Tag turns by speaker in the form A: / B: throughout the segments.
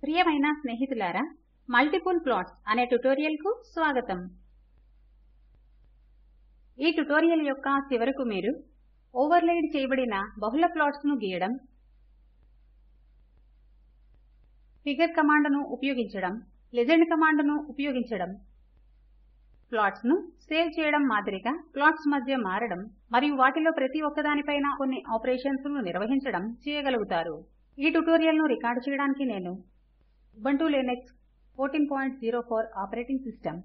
A: ప్రియమైన స్నేహితులారా multiple plots అనే ట్యుటోరియల్ కు స్వాగతం ఈ ట్యుటోరియల్ యొక్క చివరకు మీరు ఓవర్లేడ్ చేయబడిన బహుళ ప్లాట్స్ ను గీయడం ఫిగర్ కమాండ్ ను ఉపయోగించడం లెజెండ్ కమాండ్ ను ఉపయోగించడం ప్లాట్స్ ను సేవ్ చేయడం మాదిరిగా ప్లాట్స్ మధ్య మారడం మరియు వాటిలో ప్రతి ఒక్కదానిపైన కొన్ని ఆపరేషన్స్ ను నిర్వహించడం చేయగలుగుతారు ఈ ట్యుటోరియల్ ను రికార్డ్ చేయడానికి నేను Ubuntu Linux 1404 operating system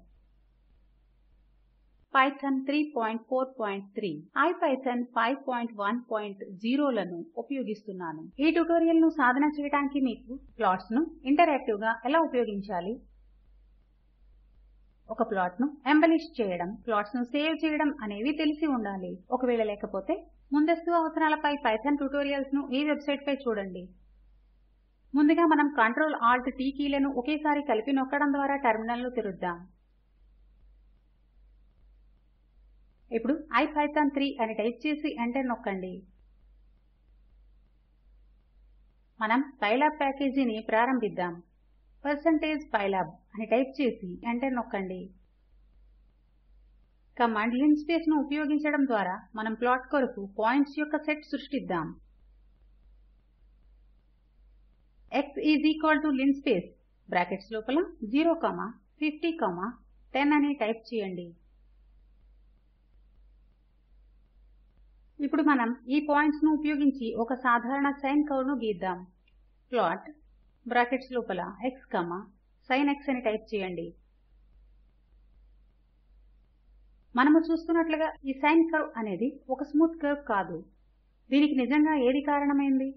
A: Python 343 IPython 510 లను ఉపయోగిస్తున్నాను ఈ ట్యుటోరియల్ ను సాధన చేయడానికి మీకు ప్లాట్స్ ను ఇంటరాక్టివ్ గా ఎలా ఉపయోగించాలి ఒక ప్లాట్ ను ఎంబెలిష్ చేయడం ప్లాట్స్ ను సేవ్ చేయడం అనేవి తెలిసి ఉండాలి ఒకవేళ లేకపోతే ముందస్తు అవసరాలపై పైథాన్ ట్యుటోరియల్స్ ను ఈ వెబ్సైట్ పై చూడండి ముందుగా మనం కంట్రోల్ ఆల్ట్ T కీలను ఒకేసారి కలిపి నొక్కడం ద్వారా టెర్మినల్ ను తెరుద్దాం ఇప్పుడు ఐపైథాన్ 3 అని టైప్ చేసి ఎంటర్ నొక్కండి మనం పైలాబ్ ప్యాకేజీని ప్రారంభిద్దాం పర్సెంటేజ్ పైలాబ్ అని టైప్ చేసి ఎంటర్ నొక్కండి కమాండ్ linspace ను ఉపయోగించడం ద్వారా మనం ప్లాట్ కొరకు పాయింట్స్ యొక్క సెట్ సృష్టిద్దాం x is equal to linspace brackets లోపల 0 కామా 50 కామా 10 అని టైప్ చేయండి ఇప్పుడు మనం ఈ పాయింట్స్ ను ఉపయోగించి ఒక సాధారణ సైన్ కర్వ్ ను గీద్దాం ప్లాట్ బ్రాకెట్స్ లోపల x కామా sin x అని టైప్ చేయండి మనము చూస్తున్నట్లుగా ఈ సైన్ కర్వ్ అనేది ఒక స్మూత్ కర్వ్ కాదు దీనికి నిజంగా ఏది కారణమైంది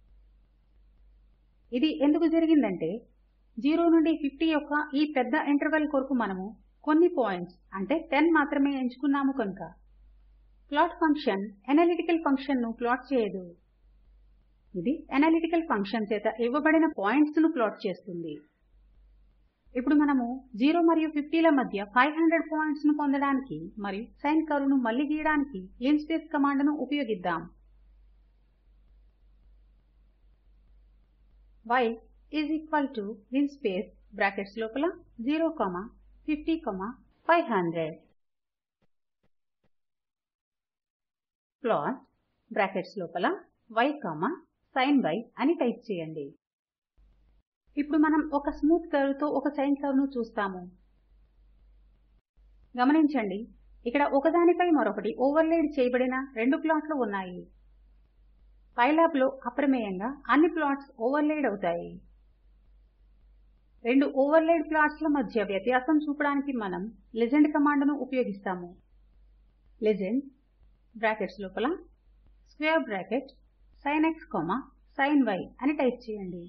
A: ఇది ఎందుకు జరిగిందంటే 0 నుండి 50 యొక్క ఈ పెద్ద ఇంటర్వెల్ కొరకు మనము కొన్ని పాయింట్స్ అంటే 10 మాత్రమే ఎంచుకున్నాము కనుక ప్లాట్ ఫంక్షన్ ఎనాలిటికల్ ఫంక్షన్ ను ప్లాట్ చేయదు ఇది ఎనాలిటికల్ ఫంక్షన్ చేత ఇవ్వబడిన పాయింట్స్ ను ప్లాట్ చేస్తుంది ఇప్పుడు మనము 0 మరియు 50 ల మధ్య 500 పాయింట్స్ ను పొందడానికి మరియు సైన్ కర్వ్ ను మళ్ళీ గీయడానికి linspace కమాండ్ ను ఉపయోగిద్దాం y is equal to linspace brackets లోపల 0 కామా 50 కామా 500 ప్లాట్ బ్రాకెట్స్ లోపల y కామా sin y అని టైప్ చేయండి ఇప్పుడు మనం ఒక స్మూత్ కర్వ్ తో ఒక సైన్ కర్వ్ ను చూస్తాము గమనించండి ఇక్కడ ఒకదానిపై మరొకటి ఓవర్లేడ్ చేయబడిన రెండు ప్లాట్లు ఉన్నాయి పైలాబ్ లో అప్రమేయంగా అన్ని ప్లాట్స్ ఓవర్లేడ్ అవుతాయి రెండు ఓవర్లేడ్ ప్లాట్స్ ల మధ్య వ్యత్యాసం చూపడానికి మనం లెజెండ్ కమాండ్ ను ఉపయోగిస్తాము లెజెండ్ బ్రాకెట్స్ లోపల square bracket sin x sin y అని టైప్ చేయండి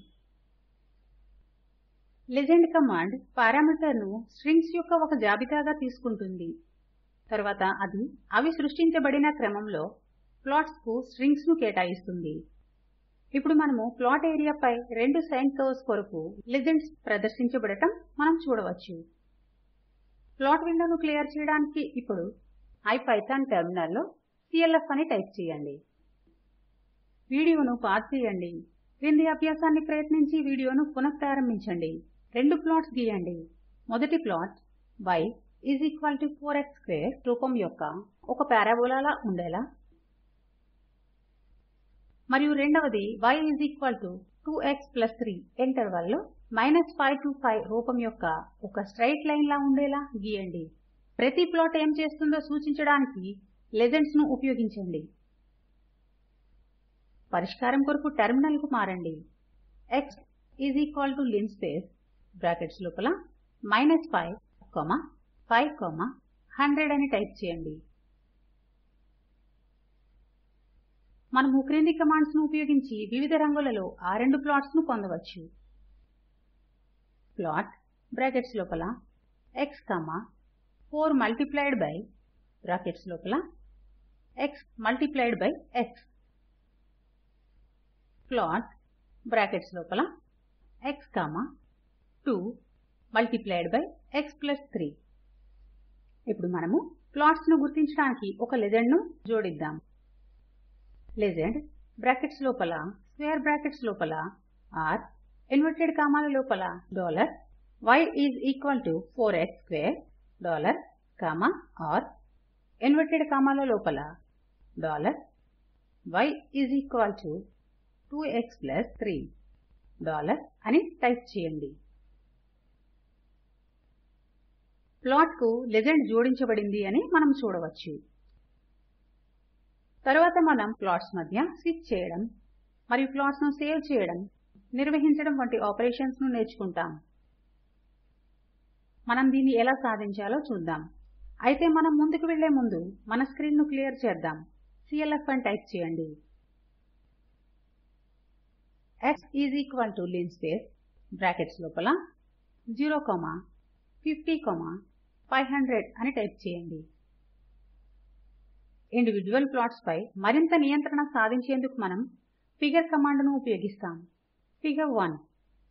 A: లెజెండ్ కమాండ్ పారామీటర్ ను స్ట్రింగ్స్ యొక్క ఒక జాబితాగా తీసుకుంటుంది తర్వాత అది అవి సృష్టించబడిన క్రమంలో ప్లాట్స్ కు స్ట్రింగ్స్ ను కేటాయిస్తుంది ఇప్పుడు మనము ప్లాట్ ఏరియా పై రెండు సైన్ కర్వ్స్ కొరకు లెజెండ్స్ ప్రదర్శించబడటం మనం చూడవచ్చు ప్లాట్ విండోను క్లియర్ చేయడానికి ఇప్పుడు ఐపైథాన్ టెర్మినల్ లో clf అని టైప్ చేయండి వీడియోను పాజ్ చేయండి క్రింది అభ్యాసాన్ని ప్రయత్నించి వీడియోను పునఃప్రారంభించండి రెండు ప్లాట్స్ గీయండి మొదటి plot y is equal to 4x square రూపం యొక్క ఒక పారాబోలాలా ఉండేలా మరియు రెండవది y is equal to 2x plus 3 interval లో మైనస్ 5 to 5 రూపం యొక్క ఒక స్ట్రైట్ లైన్ లా ఉండేలా గీయండి ప్రతి ప్లాట్ ఏం చేస్తుందో సూచించడానికి లెజెండ్స్ ను ఉపయోగించండి పరిష్కారం కొరకు టెర్మినల్ కు మారండి x is equal to linspace brackets లోపల మైనస్ 5 కామా 5 కామా 100 అని టైప్ చేయండి మనము క్రింది కమాండ్స్ ను ఉపయోగించి వివిధ రంగులలో ఆ రెండు ప్లాట్స్ ను పొందవచ్చు ప్లాట్ బ్రాకెట్స్ లోపల x comma 4 multiplied by brackets లోపల x multiplied by x plot brackets లోపల x comma 2 multiplied by x plus 3 ఇప్పుడు మనము ప్లాట్స్ ను గుర్తించడానికి ఒక లెజెండ్ ను జోడిద్దాం లెజెండ్ బ్రాకెట్స్ లోపల స్క్వేర్ బ్రాకెట్స్ లోపల r ఇన్వర్టెడ్ కామాల లోపల dollar y is equal to 4x square dollar comma r inverted కామాల లోపల dollar y is equal to 2x plus 3 dollar అని టైప్ చేయండి ప్లాట్ కు లెజెండ్ జోడించబడింది అని మనం చూడవచ్చు తరువాత మనం ప్లాట్స్ మధ్య స్విచ్ చేయడం మరియు ప్లాట్స్ ను సేవ్ చేయడం నిర్వహించడం వంటి ఆపరేషన్స్ ను నేర్చుకుంటాం మనం దీన్ని ఎలా సాధించాలో చూద్దాం అయితే మనం ముందుకు వెళ్లే ముందు మన స్క్రీన్ ను క్లియర్ చేద్దాం clf అని టైప్ చేయండి x is equal to linspace brackets లోపల 0 50 500 అని టైప్ చేయండి ఇండివిడ్యువల్ ప్లాట్స్ పై మరింత నియంత్రణ సాధించేందుకు మనం ఫిగర్ కమాండ్ ను ఉపయోగిస్తాం ఫిగర్ 1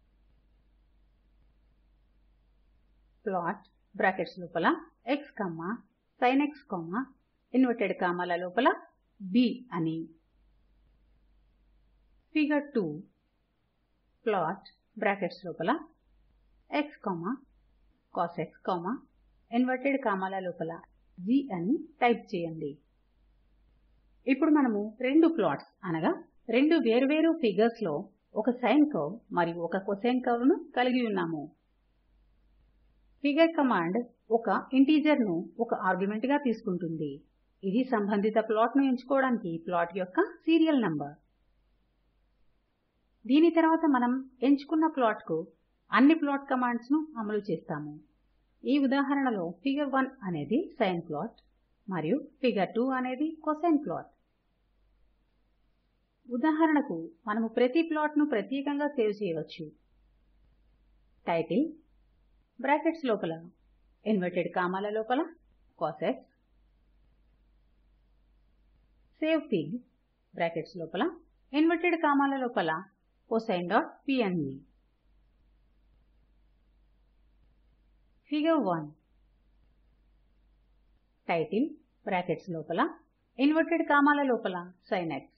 A: ప్లాట్ బ్రాకెట్స్ లోపల x sin x ఇన్వర్టెడ్ కామాల లోపల b అని ఫిగర్ 2 ప్లాట్ బ్రాకెట్స్ లోపల x cos x ఇన్వర్టెడ్ కామాల లోపల g అని టైప్ చేయండి ఇప్పుడు మనము రెండు ప్లాట్స్ అనగా రెండు వేర్వేరు ఫిగర్స్ లో ఒక సైన్ కర్వ్ మరియు ఒక కొసైన్ కర్వ్ ను కలిగి ఉన్నాము ఫిగర్ కమాండ్ ఒక ఇంటీజర్ ను ఒక ఆర్గ్యుమెంట్ గా తీసుకుంటుంది ఇది సంబంధిత ప్లాట్ ను ఎంచుకోవడానికి ప్లాట్ యొక్క సీరియల్ నంబర్ దీని తర్వాత మనం ఎంచుకున్న ప్లాట్ కు అన్ని ప్లాట్ కమాండ్స్ ను అమలు చేస్తాము ఈ ఉదాహరణలో ఫిగర్ 1 అనేది సైన్ ప్లాట్ మరియు ఫిగర్ 2 అనేది కొసైన్ ప్లాట్ ఉదాహరణకు మనము ప్రతి ప్లాట్ ను ప్రత్యేకంగా సేవ్ చేయవచ్చు టైటిల్ బ్రాకెట్స్ లోపల ఇన్వర్టెడ్ కామాల లోపల cos x save fig brackets లోపల ఇన్వర్టెడ్ కామాల లోపల cosine.png ఫిగర్ 1 టైటిల్ బ్రాకెట్స్ లోపల ఇన్వర్టెడ్ కామాల లోపల sin x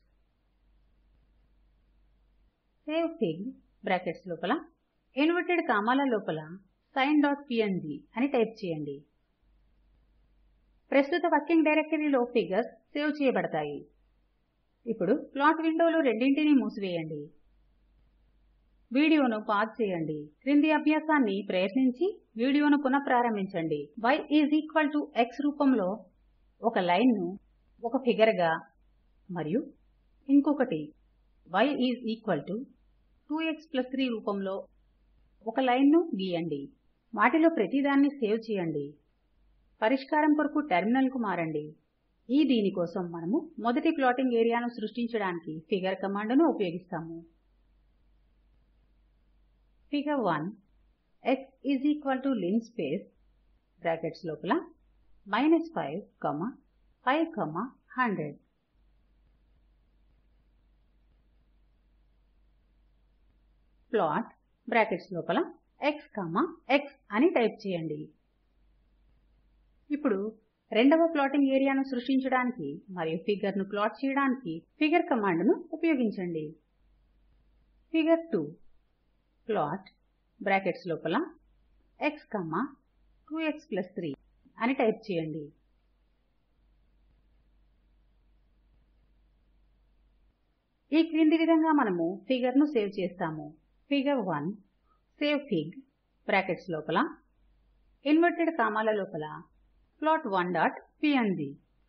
A: save fig brackets లోపల ఇన్వర్టెడ్ కామాల లోపల sin.png అని టైప్ చేయండి ప్రస్తుత వర్కింగ్ డైరెక్టరీలో ఫిగర్స్ సేవ్ చేయబడతాయి ఇప్పుడు ప్లాట్ విండోలు రెండింటినీ మూసివేయండి వీడియోను పాజ్ చేయండి క్రింది అభ్యాసాన్ని ప్రయత్నించి వీడియోను పునఃప్రారంభించండి y is equal to x రూపంలో ఒక లైన్ ను ఒక ఫిగర్ గా మరియు ఇంకొకటి y is equal to 2x 3 రూపంలో ఒక లైన్ ను గీయండి వాటిలో ప్రతిదాన్ని సేవ్ చేయండి పరిష్కారం కొరకు టెర్మినల్ కు మారండి ఈ దీని కోసం మనము మొదటి ప్లాటింగ్ ఏరియాను సృష్టించడానికి ఫిగర్ కమాండ్ ను ఉపయోగిస్తాము figure 1 x is equal to linspace brackets లోపల మైనస్ 5 5 100 ప్లాట్ బ్రాకెట్స్ లోపల x x అని టైప్ చేయండి ఇప్పుడు రెండవ ప్లాటింగ్ ఏరియాను సృష్టించడానికి మరియు ఫిగర్ ను ప్లాట్ చేయడానికి ఫిగర్ కమాండ్ ను ఉపయోగించండి ఫిగర్ 2 ప్లాట్ బ్రాకెట్స్ లోపల x 2x 3 అని టైప్ చేయండి ఈ క్రింది విధంగా మనము ఫిగర్ ను సేవ్ చేస్తాము ఫిగర్ 1 సేవ్ ఫిగ్ బ్రాకెట్స్ లోపల ఇన్వర్టెడ్ కామాల లోపల plot1.png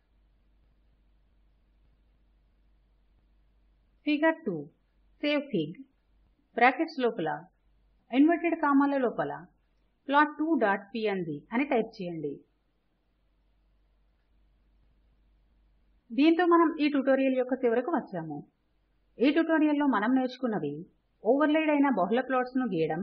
A: figure 2 save fig brackets లోపల ఇన్వర్టెడ్ కామాల లోపల plot2.png అని టైప్ చేయండి దీంతో మనం ఈ ట్యుటోరియల్ యొక్క చివరకు వచ్చాము ఈ ట్యుటోరియల్లో మనం నేర్చుకున్నవి ఓవర్లేడ్ అయిన బహుళ ప్లాట్స్ ను గీయడం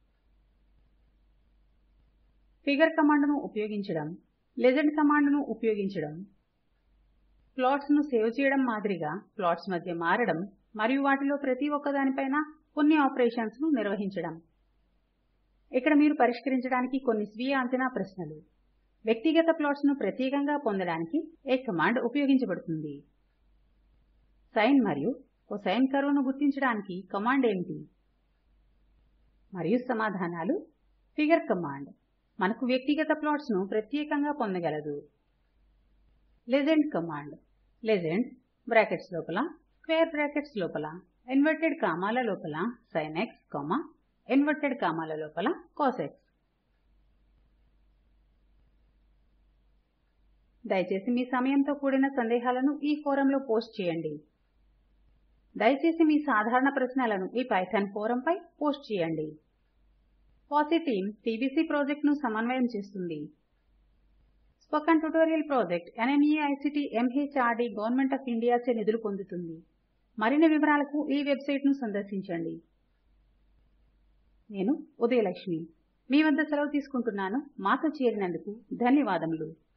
A: ఫిగర్ కమాండ్ ను ఉపయోగించడం లెజెండ్ కమాండ్ ను ఉపయోగించడం ప్లాట్స్ ను సేవ్ చేయడం మాదిరిగా ప్లాట్స్ మధ్య మారడం మరియు వాటిలో ప్రతి ఒక్కదానిపైన కొన్ని ఆపరేషన్స్ ను నిర్వహించడం ఇక్కడ మీరు పరిష్కరించడానికి కొన్ని స్వీయ అంచనా ప్రశ్నలు వ్యక్తిగత ప్లాట్స్ ను ప్రత్యేకంగా పొందడానికి ఏ కమాండ్ ఉపయోగించబడుతుంది సైన్ మరియు కొసైన్ కర్వ్ ను గుర్తించడానికి కమాండ్ ఏమిటి మరియు సమాధానాలు ఫిగర్ కమాండ్ మనకు వ్యక్తిగత ప్లాట్స్ ను ప్రత్యేకంగా పొందగలదు లెజెండ్ కమాండ్ లెజెండ్ బ్రాకెట్స్ లోపల స్క్వేర్ బ్రాకెట్స్ లోపల ఇన్వర్టెడ్ కామాల లోపల sin x, ఇన్వర్టెడ్ కామాల లోపల cos x దయచేసి మీ సమయంతో కూడిన సందేహాలను ఈ ఫోరంలో పోస్ట్ చేయండి దయచేసి మీ సాధారణ ప్రశ్నలను ఈ పైథాన్ ఫోరంపై పోస్ట్ చేయండి ఫాసీ టీమ్ టీబీసీ ప్రాజెక్ట్ను సమన్వయం చేస్తుంది spoken tutorial project NMEICT MHRD government of India చే నిధులు పొందుతుంది మరిన్ని వివరాలకు ఈ వెబ్సైట్ను సందర్శించండి నేను ఉదయలక్ష్మి మీ వద్ద సెలవు తీసుకుంటున్నాను మాతో చేరినందుకు ధన్యవాదములు